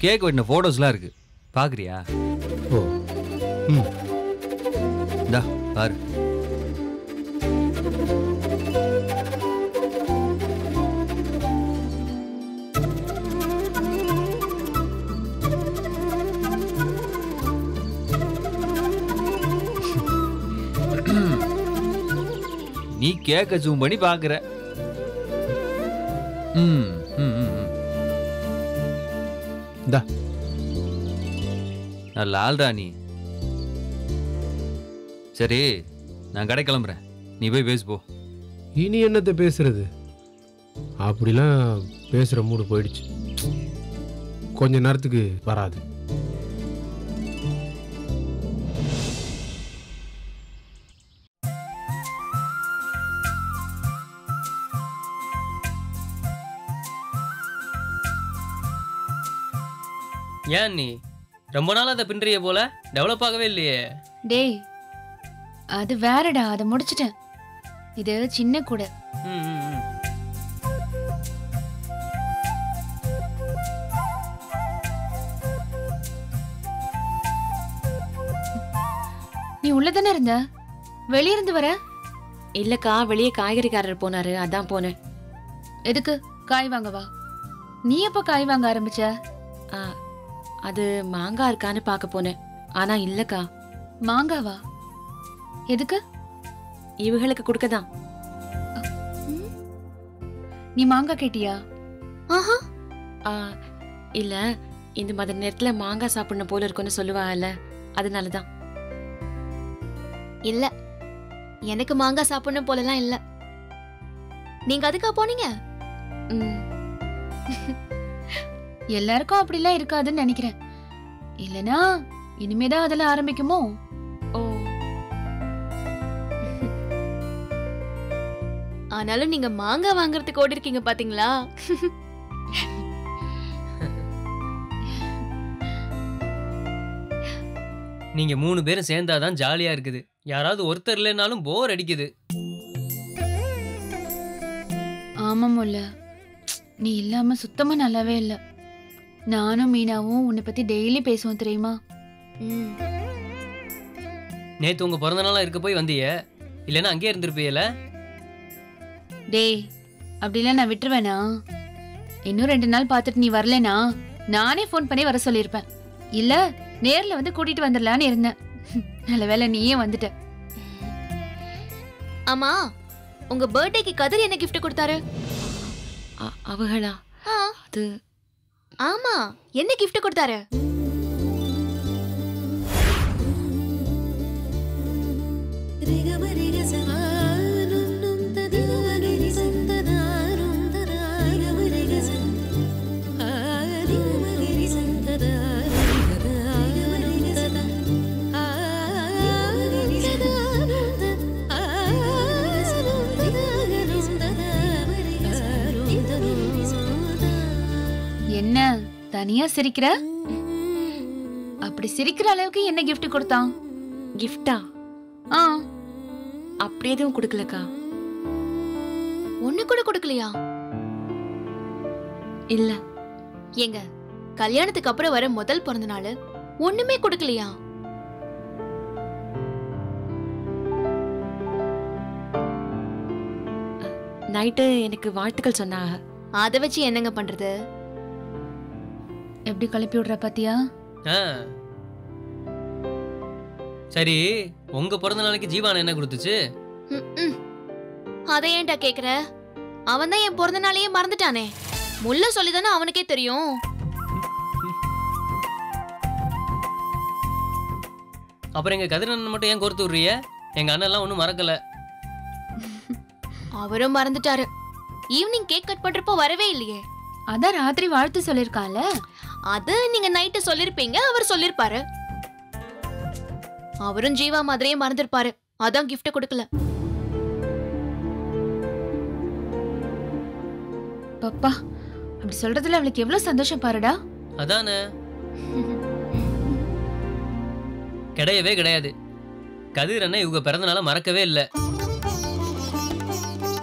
Cake வெட்டின ஃபோட்டோஸ்லாம் இருக்கு பார்க்குறியா ஓ ம் இந்தா பாரு நீ கேக்க ஜூம் பண்ணி பார்க்குற ம் ம் ம் ம். இந்தா நல்ல ஆள்டா நீ சரி நான் கடை கிளம்புறேன் நீ போய் பேசு போ இனி என்னத்தை பேசுறது அப்படிலாம் பேசுகிற மூடு போயிடுச்சு கொஞ்ச நேரத்துக்கு வராது ஏன் நீ ரொம்ப நாள் அதை பின்றிய போல டெவலப் ஆகவே இல்லையே டேய் அது வேறடா அதை முடிச்சிட்டேன் இது சின்ன கூட ம், ம், ம். நீ உள்ளதானே இருந்த வெளிய இருந்து வர இல்லக்கா வெளியே காய்கறிக்காரர் போனாரு அதான் போனேன் எதுக்கு காய் வாங்கவா நீ எப்ப காய் வாங்க ஆரம்பிச்ச ஆ, அது மாங்காய் இருக்கான்னு பார்க்க போனேன் ஆனா இல்லக்கா மாங்காவா எதுக்கு இவங்களுக்கு கொடுக்க தான் நீ மாங்காய் கேட்டியா ஆஹா ஆ, இல்ல இந்த மாதிரி நேரத்துல மாங்காய் சாப்பிடணும் போல இருக்கும்னு சொல்லுவாங்கல்ல அதனால தான் இல்ல எனக்கு மாங்காய் சாப்பிடணும் போலலாம் இல்ல நீங்க அதுக்கா போனீங்க ம், எல்லாருக்கும் அப்படிலாம் இருக்காதுன்னு நினைக்கிறேன் இல்லனா இனிமேதான் அதெல்லாம் ஆரம்பிக்குமோ ஓ ஆனாலும் நீங்க மாங்காய் வாங்குறதுக்கு ஓடி இருக்கீங்க பாத்தீங்களா நீங்க மூணு பேரும் சேர்ந்தாதான் ஜாலியா இருக்குது யாராவது ஒருத்தர் இல்லைனாலும் போர் அடிக்குது ஆமாம் இல்ல நீ இல்லாம சுத்தமா நல்லாவே இல்ல நானும் மீனாவும் உன்னை பத்தி டெய்லி பேசுவோம் தெரியுமா ம். நேத்து உங்க பிறந்த நாளா இருக்க போய் வந்தியே இல்லைன்னா அங்கேயே இருந்திருப்பீல டேய் அப்படிலாம் நான் விட்டுருவேனா இன்னும் ரெண்டு நாள் பார்த்துட்டு நீ வரலனா நானே ஃபோன் பண்ணி வர சொல்லியிருப்பேன் இல்ல நேர்ல வந்து கூட்டிட்டு வந்துடலான்னு இருந்தேன் நல்ல வேளை நீயே வந்துட்ட ஆமா உங்க பர்த்டேக்கு கதிர் என்ன gift கொடுத்தாரு அ- அவங்களா ஆ, அது ஆமா என்ன gift கொடுத்தாரு என்ன தனியா சிரிக்கிற அப்படி சிரிக்கிற அளவுக்கு என்ன gift கொடுத்தான் கிஃப்டா ஆ அப்படி எதுவும் கொடுக்கலக்கா ஒண்ணு கூட கொடுக்கலையா இல்ல ஏங்க கல்யாணத்துக்கு அப்புறம் வர முதல் பிறந்த நாள் ஒண்ணுமே கொடுக்கலையா நைட்டு எனக்கு வாழ்த்துக்கள் சொன்னாங்க அதை வச்சு என்னங்க பண்றது எப்படி கிளப்பி விடுற பாத்தியா ஆ. சரி உங்க பிறந்த நாளைக்கு ஜீவான என்ன கொடுத்துச்சு ம், ம். அதை ஏன்டா கேக்குற அவன் தான் என் பிறந்த நாளையே மறந்துட்டானே முல்ல சொல்லிதானே அவனுக்கே தெரியும் அப்புறம் எங்க கதிரண்ணன் மட்டும் ஏன் கோர்த்து விடுறிய எங்க அண்ணன்லாம் ஒன்றும் மறக்கல அவரும் மறந்துட்டாரு ஈவினிங் கேக் கட் பண்றப்போ வரவே இல்லையே அதான் ராத்திரி வாழ்த்து சொல்லிருக்கான்ல அது நீங்க நைட்டு சொல்லிருப்பீங்க அவர் சொல்லிருப்பாரு அவரும் ஜீவா மாதிரியே மறந்துருப்பாரு அதான் gift கொடுக்கல பப்பா அப்படி சொல்றதுல அவளுக்கு எவ்வளவு சந்தோஷம் பாருடா அதானே கிடையவே கிடையாது கதிர் அண்ணன் இவங்க பிறந்த நாளை மறக்கவே இல்லை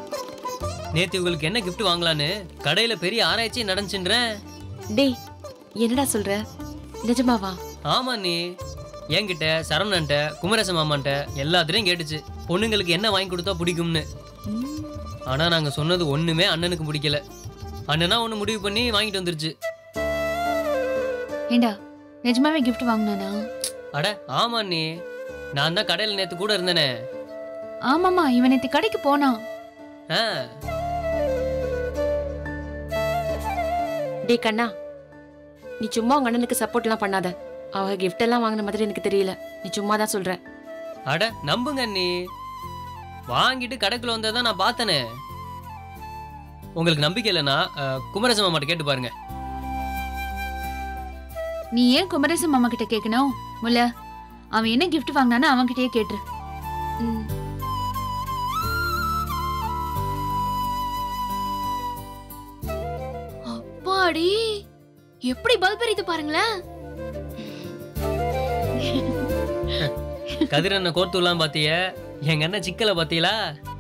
நேத்து இவங்களுக்கு என்ன gift வாங்கலான்னு கடையில பெரிய ஆராய்ச்சி நடந்துச்சுன்றேன் டேய் என்னடா சொல்ற நிஜமாவா ஆமா நீ என்கிட்ட சரவணன்ட்ட குமரச மாமான்ட்ட எல்லாத்துலயும் கேட்டுச்சு பொண்ணுங்களுக்கு என்ன வாங்கி கொடுத்தா பிடிக்கும்னு ஆனா நாங்க சொன்னது ஒண்ணுமே அண்ணனுக்கு பிடிக்கல அண்ணனா ஒண்ணு முடிவு பண்ணி வாங்கிட்டு வந்துருச்சு ஏண்டா நிஜமாவே gift வாங்கினானா அட ஆமா நீ நான் தான் கடையில் நேத்து கூட இருந்தேனே ஆமாமா இவன் நேத்து கடைக்கு போனான் ஆ டே கண்ணா நீ சும்மா உங்க அண்ணனுக்கு சப்போர்ட்லாம் பண்ணாத அவ gift எல்லாம் வாங்கின மாதிரி எனக்கு தெரியல நீ சும்மா தான் சொல்ற அட நம்புங்க நீ வாங்கிட்டு கடைக்குள்ள வந்ததை நான் பார்த்தனே உங்களுக்கு நம்பிக்கை இல்லைன்னா அஹ், குமரச மாமாட்ட கேட்டு பாருங்க நீ ஏன் குமரேசன் மாமா கிட்ட கேட்கணும் முல்ல அவன் என்ன gift வாங்கினானோ அவன் கிட்டயே கேட்டுரு ம், அப்பாடி எப்படி பல்ப் எரியுது பாருங்களேன் கதிரண்ண கோர்த்துலாம் பாத்திய எங்க அண்ணன் சிக்கலை பாத்தீங்களா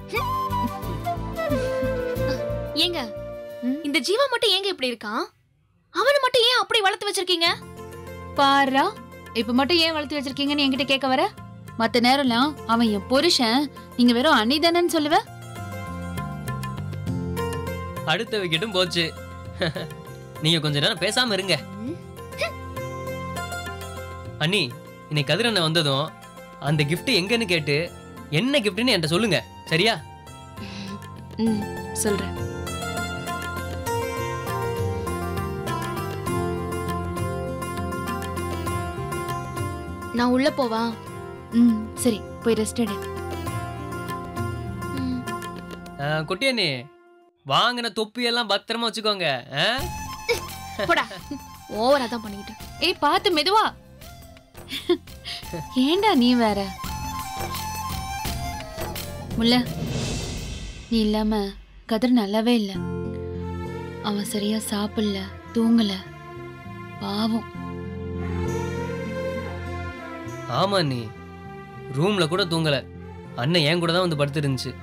ஏங்க ம்? இந்த ஜீவா மட்டும் ஏங்க இப்படி இருக்கான் அவனை மட்டும் ஏன் அப்படி வளர்த்து வச்சிருக்கீங்க பாருடா இப்ப மட்டும் ஏன் வளர்த்து வச்சிருக்கீங்கன்னு என்கிட்ட கேட்க வர மத்த நேரம்லாம் அவன் என் புருஷன் நீங்க வெறும் அன்னிதானன்னு சொல்லுவ அடுத்த விக்கெட்டும் போச்சு நீங்க கொஞ்ச நேரம் பேசாம இருங்க அண்ணி இன்னைக்கு கதிரண்ணன் வந்ததும் அந்த gift எங்கன்னு கேட்டு என்ன கிஃப்ட்னு என்கிட்ட சொல்லுங்க சரியா ம் சொல்றேன் நான் உள்ள போவா ம் சரி போய் ரெஸ்ட் எடு ம். அஹ், குட்டி அண்ணி வாங்கின தொப்பி எல்லாம் பத்திரமா வச்சுக்கோங்க ஆ? போடா ஓவரா தான் பண்ணிக்கிட்டு ஏய் பார்த்து மெதுவா ஏண்டா நீ வேற முல்ல நீ இல்லாம கதிர் நல்லாவே இல்ல அவன் சரியா சாப்பிடல தூங்கல பாவம் ஆமா அண்ணி ரூம்ல கூட தூங்கல அண்ணன் என் கூட தான் வந்து படுத்து இருந்துச்சு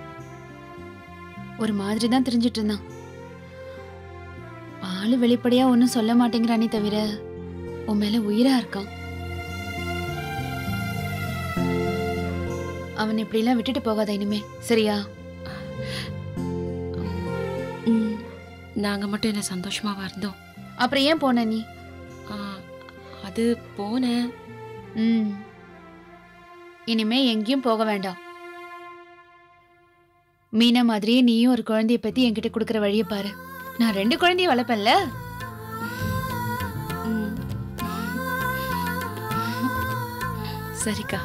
ஒரு மாதிரி தான் தெரிஞ்சிட்டு இருந்தான் ஆளு வெளிப்படையா ஒன்றும் சொல்ல மாட்டேங்கிறானே தவிர உன் மேல உயிரா இருக்கான் அவன் இப்படிலாம் விட்டுட்டு போகாத இனிமே சரியா ம், நாங்க மட்டும் என்ன சந்தோஷமாவா இருந்தோம் அப்புறம் ஏன் போன நீ ஆ, அது போனேன் ம் இனிமே எங்கேயும் போக வேண்டாம் மீனா மாதிரியே நீயும் ஒரு குழந்தைய பத்தி என்கிட்ட கொடுக்குற வழியை பாரு நான் ரெண்டு குழந்தைய வளர்ப்பேன்ல ம். சரிக்கா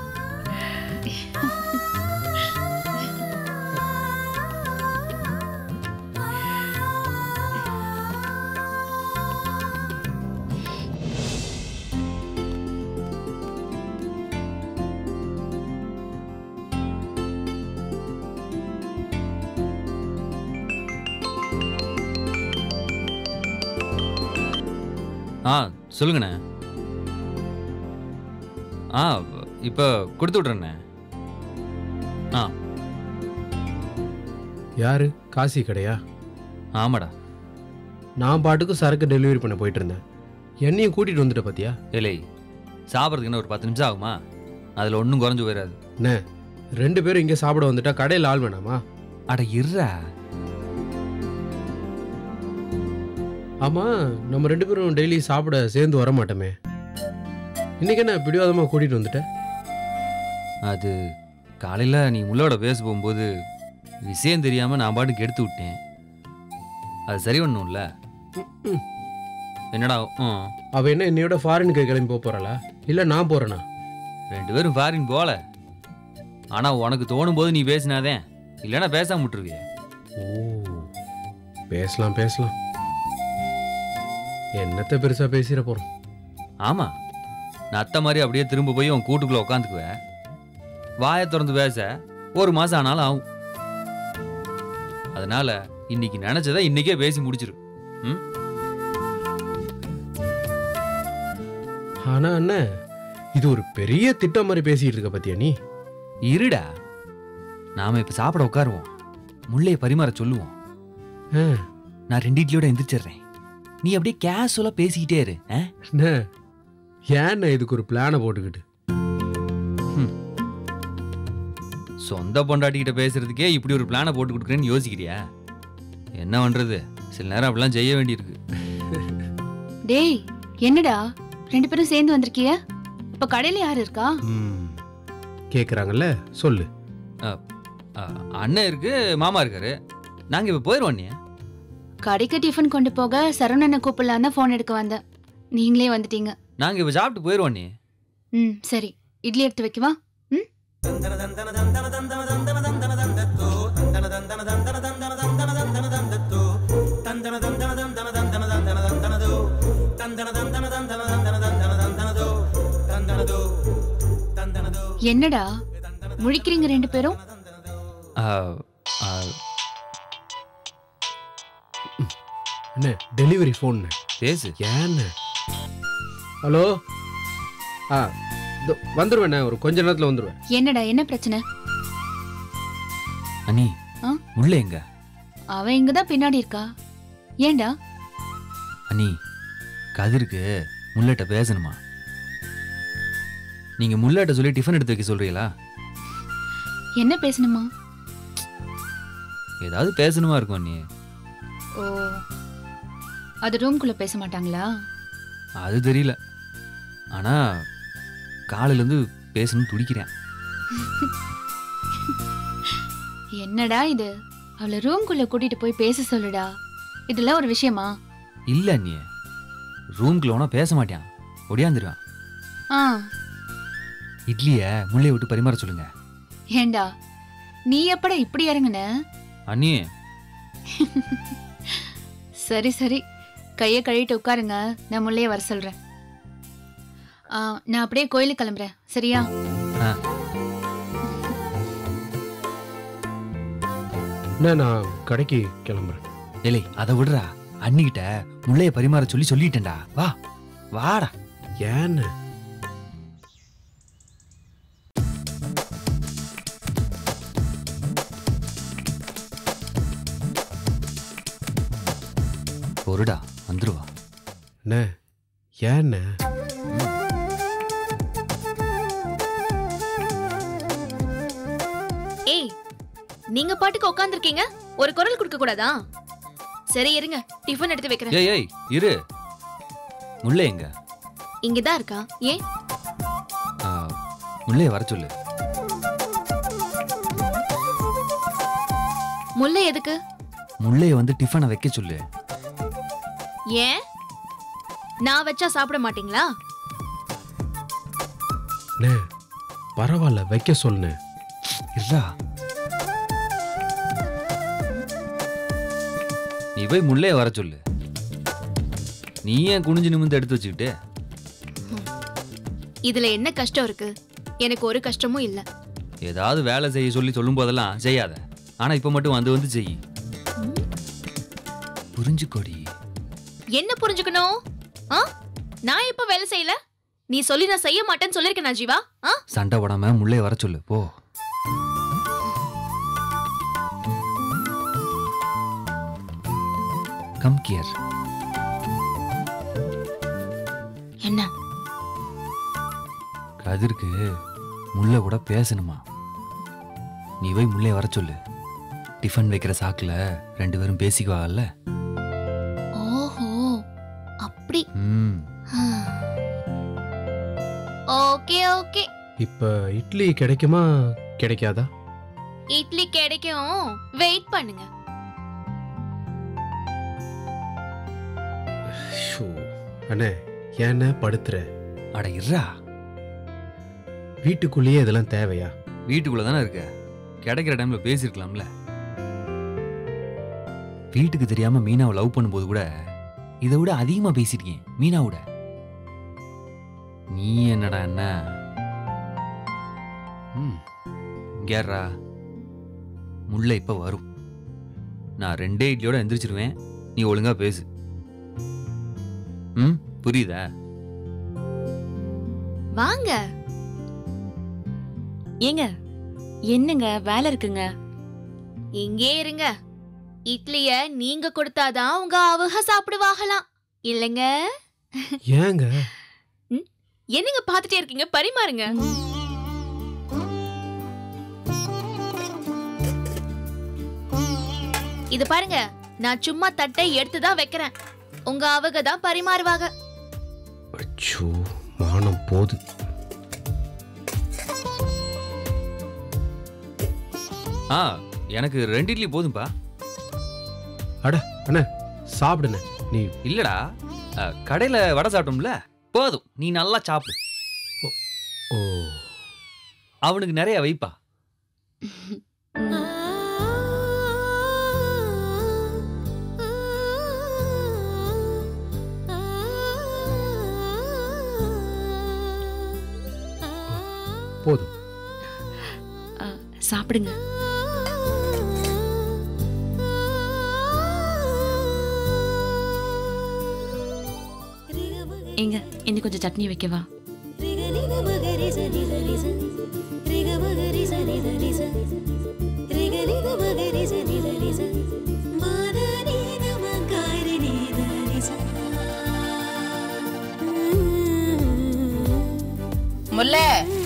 ஆ சொல்லுங்கண்ணே ஆ இப்போ கொடுத்து விட்றேண்ணே ஆ யாரு காசி கடையா ஆமாடா நான் பாட்டுக்கு சரக்கு டெலிவரி பண்ண போயிட்டு இருந்தேன் என்னையும் கூட்டிட்டு வந்துட்ட பாத்தியா ஏலே சாப்பிட்றதுக்கு என்ன ஒரு பத்து நிமிஷம் ஆகுமா அதில் ஒன்றும் குறைஞ்சு போயிடாது ரெண்டு பேரும் இங்கே சாப்பிட வந்துட்டா கடையில் ஆள் வேணாமா அட இருடா ஆமா நம்ம ரெண்டு பேரும் டெய்லி சாப்பிட சேர்ந்து வர மாட்டோமே இன்னைக்கு என்ன பிடிவாதமா கூட்டிட்டு வந்துட்ட அது காலையில் நீ முள்ளோட பேச போகும்போது விஷயம் தெரியாமல் நான் பாட்டுக்கு எடுத்து விட்டேன் அது சரி பண்ணும்ல ம். என்னடா ம் அவ என்ன என்னையோட ஃபாரினுக்கு கிளம்பி போக போறாளா இல்ல நான் போறேனா ரெண்டு பேரும் ஃபாரின் போகல ஆனால் உனக்கு தோணும் போது நீ பேசினாதே இல்லைன்னா பேசாம விட்டுருவியே ஓ பேசலாம் பேசலாம் என்னத்த பெருசா பேசிட போறோம் ஆமாம் நான் அத்தை மாதிரி அப்படியே திரும்ப போய் உன் கூட்டுக்குள்ளே உட்காந்துக்குவேன் வாயை திறந்து பேச ஒரு மாதம் ஆனாலும் ஆகும் அதனால இன்னைக்கு நினச்சதை இன்னைக்கே பேசி முடிச்சிரு ம் ஆனா அண்ணன் இது ஒரு பெரிய திட்டம் மாதிரி பேசிட்டு இருக்க பத்தியா நீ இருடா நாம இப்போ சாப்பிட உட்காருவோம் முள்ளையை பரிமாற சொல்லுவோம் ஆ, நான் ரெண்டு இட்லியோட எந்திரிச்சிடுறேன் நீ அப்படியே கேஷுவலா பேசிக்கிட்டே இரு ஆ? அண்ணே ஏண்ணே இதுக்கு ஒரு பிளானை போட்டுக்கிட்டு சொந்த பொண்டாட்டிகிட்ட பேசுறதுக்கே இப்படி ஒரு பிளானை போட்டு கொடுக்குறேன்னு யோசிக்கிறியா என்ன பண்றது சில நேரம் அப்படிலாம் செய்ய வேண்டியிருக்கு டேய் என்னடா ரெண்டு பேரும் சேர்ந்து வந்திருக்கிய இப்ப கடையில யாரு இருக்கா ம் கேட்குறாங்கல்ல சொல்லு ஆ, அண்ணன் இருக்கு மாமா இருக்காரு நாங்க இப்ப போயிடுவோம் நீ கடைக்கு டிஃபன் கொண்டு போக சரவணனை கூப்பிடலான்னு ஃபோன் எடுக்க வந்தேன் நீங்களே வந்துட்டீங்க நாங்க இப்ப சாப்பிட்டு போயிடுவோம் நீ ம் சரி இட்லி எடுத்து வைக்கவா ம் என்னடா முழிக்கிறீங்க ரெண்டு பேரும் ஆ, ஆ, அண்ணே டெலிவரி ஃபோன்னு பேசு ஏண்ணே ஹலோ ஆ இதோ வந்துருவேண்ணே ஒரு கொஞ்ச நேரத்தில் வந்துருவேன் என்னடா என்ன பிரச்சனை அண்ணி ஆ? முள்ள எங்க அவ இங்கதான் பின்னாடி இருக்கா ஏன்டா அண்ணி கதிருக்கு முள்ளட்ட பேசணுமா நீங்க முள்ளட்ட சொல்லி டிஃபன் எடுத்து வைக்க சொல்றீங்களா என்ன பேசணுமா ஏதாவது பேசணுமா இருக்கும் அண்ணி ஓ அது ரூம்குள்ள பேச மாட்டாங்களா அது தெரியல ஆனா காலையில இருந்து பேசணும்னு துடிக்கிறேன் என்னடா இது அவளை ரூம்குள்ள கூட்டிட்டு போய் பேச சொல்லுடா இதெல்லாம் ஒரு விஷயமா இல்ல அண்ணி ரூம்குள்ள வேணா பேச மாட்டான் ஒடியாந்துருவான் ஆ இட்லிய முள்ளைய விட்டு பரிமாற சொல்லுங்க ஏண்டா நீ எப்படா இப்படி இறங்குன அண்ணி சரி சரி கையை கழுவிட்டு உட்காருங்க நான் முள்ளைய வர சொல்றேன் ஆ, நான் அப்படியே கோயிலுக்கு கிளம்புறேன் சரியா அண்ணே நான் கடைக்கு கிளம்புறேன் ஏலே அதை விடுறா அண்ணிக்கிட்ட முள்ளைய பரிமாற சொல்லி சொல்லிட்டேன்டா வா வாடா ஏண்ணே பொருடா வந்துருவா அண்ணே ஏண்ணே ஏய் நீங்க பாட்டுக்கு உட்காந்துருக்கீங்க ஒரு குரல் கொடுக்க கூடாதா சரி இருங்க டிஃபன் எடுத்து வைக்கிறேன் ஏய் ஏய் இரு முல்லை எங்க இங்கதான் இருக்கா ஏன் ஆ, முல்லைய வர சொல்லு முல்லை எதுக்கு முல்லைய வந்து டிஃபனை வைக்க சொல்லு ஏன் நான் வச்சா சாப்பிட மாட்டீங்களா அண்ணே பரவாயில்ல வைக்க சொல்லுண்ணே இருடா நீ போய் முல்லைய வர சொல்லு நீ ஏன் குனிஞ்சு நிமிந்து எடுத்து வச்சுக்கிட்டு இதுல என்ன கஷ்டம் இருக்கு எனக்கு ஒரு கஷ்டமும் இல்ல ஏதாவது வேலை செய்ய சொல்லி சொல்லும் போதெல்லாம் செய்யாத ஆனா இப்ப மட்டும் வந்து வந்து செய் புரிஞ்சுக்கோடி என்ன புரிஞ்சுக்கணும் ஆ நான் எப்ப வேலை செய்யல நீ சொல்லி நான் செய்ய மாட்டேன்னு சொல்லிருக்கேன் நான் ஜீவா ஆ சண்டை போடாம முல்லைய வர சொல்லு போ கம் கியர் என்ன கதிருக்கு முல்லை கூட பேசணுமா நீ போய் முல்லைய வர சொல்லு டிஃபன் வைக்கிற சாக்குல ரெண்டு பேரும் பேசிக்குவாங்கல்ல ஓஹோ அப்படி ம் ஓகே ஓகே இப்போ இட்லி கிடைக்குமா கிடைக்காதா இட்லி கிடைக்கும் வெயிட் பண்ணுங்க ஷோ அண்ணே ஏண்ணே படுத்துற அட இருடா வீட்டுக்குள்ளேயே இதெல்லாம் தேவையா வீட்டுக்குள்ள தானே இருக்க கிடைக்கிற டைம்ல பேசியிருக்கலாம்ல வீட்டுக்கு தெரியாம மீனாவை லவ் பண்ணும்போது கூட இதை விட அதிகமா பேசியிருக்கேன் மீனாவோட நீ என்னடா என்ன ம் கேர்ரா முல்லை இப்ப வரும் நான் ரெண்டே இட்லியோட எந்திரிச்சிருவேன் நீ ஒழுங்கா பேசு ம் புரியுதா வாங்க ஏங்க என்னங்க வேலை இருக்குங்க இங்கே இருங்க இட்லிய நீங்க கொடுத்தாதான் உங்க அவங்க சாப்பிடுவாகலாம் இல்லைங்க ஏங்க என்னங்க பார்த்துட்டே இருக்கீங்க பரிமாறுங்க இது பாருங்க நான் சும்மா தட்டை எடுத்து தான் வைக்கிறேன் உங்க அவங்க தான் பரிமாறுவாங்க அச்சோ மானம் போது ஆ எனக்கு ரெண்டு இட்லி போதும்பா சாப்பிடுன நீ இல்லடா அ, கடையில வடை சாப்பிட்டோம்ல போதும் நீ நல்லா சாப்பிடு ஓ அவனுக்கு நிறைய வைப்பா போதும் சாப்பிடுங்க எங்க இன்னும் கொஞ்சம் சட்னி வைக்கவா முல்லை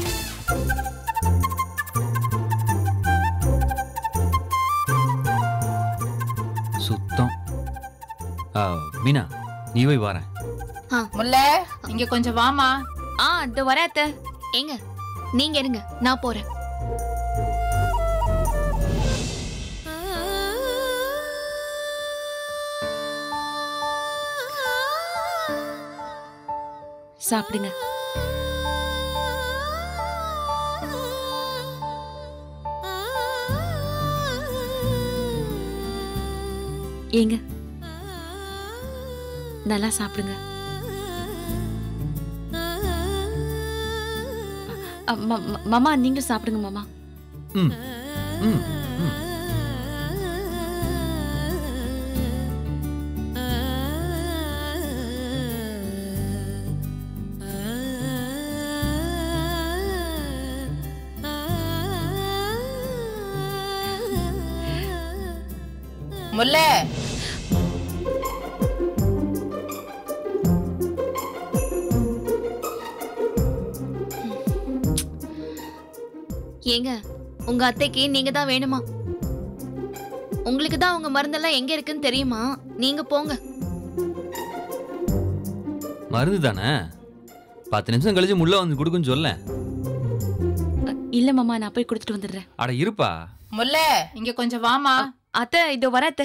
சுத்தம் ஆ, மீனா நீ போய் வாரேன் முல்லை இங்க கொஞ்சம் வாமா ஆ இந்த வரேன் அத்தை ஏங்க நீங்க இருங்க நான் போறேன் சாப்பிடுங்க ஏங்க நல்லா சாப்பிடுங்க அ, ம- ம- மாமா நீங்க சாப்பிடுங்க மாமா ம் ம் ம் முல்லை ஏங்க உங்க அத்தைக்கு நீங்க தான் வேணுமா உங்களுக்கு தான் உங்க மருந்தெல்லாம் எங்க இருக்குன்னு தெரியுமா நீங்க போங்க மருந்து தானே பத்து நிமிஷம் கழிச்சு முள்ள வந்து கொடுக்குன்னு சொல்ல அ, இல்ல மாமா நான் போய் கொடுத்துட்டு வந்துடுறேன் அட இருப்பா முல்லை இங்க கொஞ்சம் வாமா அத்தை இதோ வர அத்தை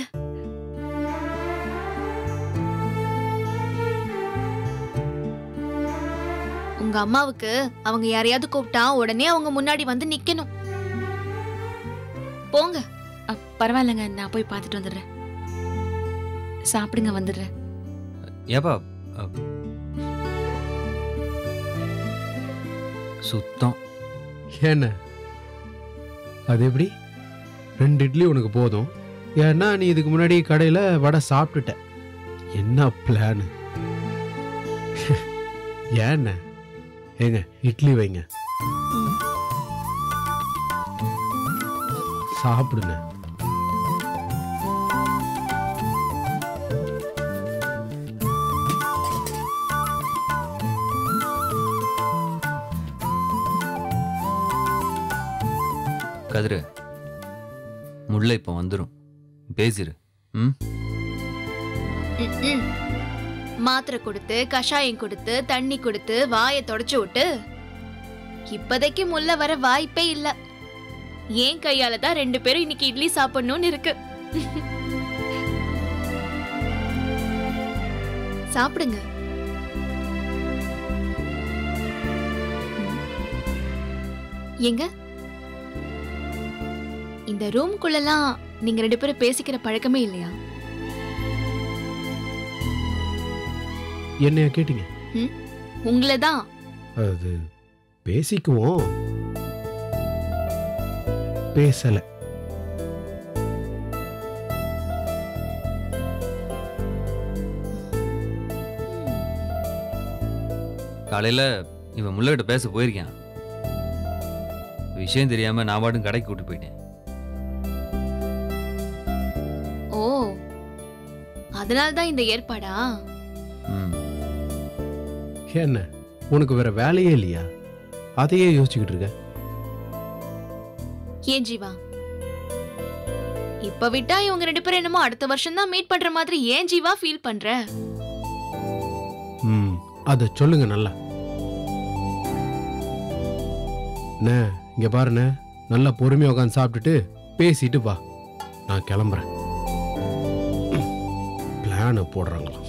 உங்க அம்மாவுக்கு அவங்க யாரையாவது கூப்பிட்டா உடனே அவங்க முன்னாடி வந்து நிக்கணும் போங்க அ, பரவாயில்லைங்க நான் போய் பார்த்துட்டு வந்துடுறேன் சாப்பிடுங்க வந்துடுறேன் ஏப்பா அ, சுத்தம் என்ன அது எப்படி ரெண்டு இட்லி உனக்கு போதும் ஏன்னா நீ இதுக்கு முன்னாடி கடையில் வடை சாப்பிட்டுட்ட என்ன பிளான் ஏண்ண ஏங்க இட்லி வைங்க சாப்பிடுங்க கதிரு முல்லை இப்போ வந்துடும் பேசிரு ம் ம்ம். மாத்திரை கொடுத்து கஷாயம் கொடுத்து தண்ணி கொடுத்து வாயை தொடச்சு விட்டு இப்போதைக்கு முல்ல வர வாய்ப்பே இல்ல ஏன் கையால தான் ரெண்டு பேரும் இன்னைக்கு இட்லி சாப்பிடணும்னு இருக்கு சாப்பிடுங்க எங்க இந்த ரூம்குள்ளலாம் நீங்க ரெண்டு பேரும் பேசிக்கிற பழக்கமே இல்லையா என்னைய கேட்டீங்க உங்களை தான் அது பேசிக்குவோம் பேசல காலையில் இவன் முல்லைகிட்ட பேச போயிருக்கான் விஷயம் தெரியாம நான் பாட்டும் கடைக்கு கூட்டு போயிட்டேன் ஓ அதனால தான் இந்த ஏற்பாடா ம் என்ன உனக்கு வேற வேலையே இல்லையா அதையே யோசிச்சுக்கிட்டு இருக்க ஏன் ஜீவா இப்ப விட்டா இவங்க ரெண்டு பேரும் என்னமோ அடுத்த வருஷம் தான் மீட் பண்ற மாதிரி ஏன் ஜீவா ஃபீல் பண்ற ம் அதை சொல்லுங்க நல்லா அண்ணே இங்க பாருண்ணே நல்லா பொறுமையா உட்காந்து சாப்பிட்டுட்டு பேசிட்டு வா நான் கிளம்புறேன் பிளானை போடுறாங்களாம்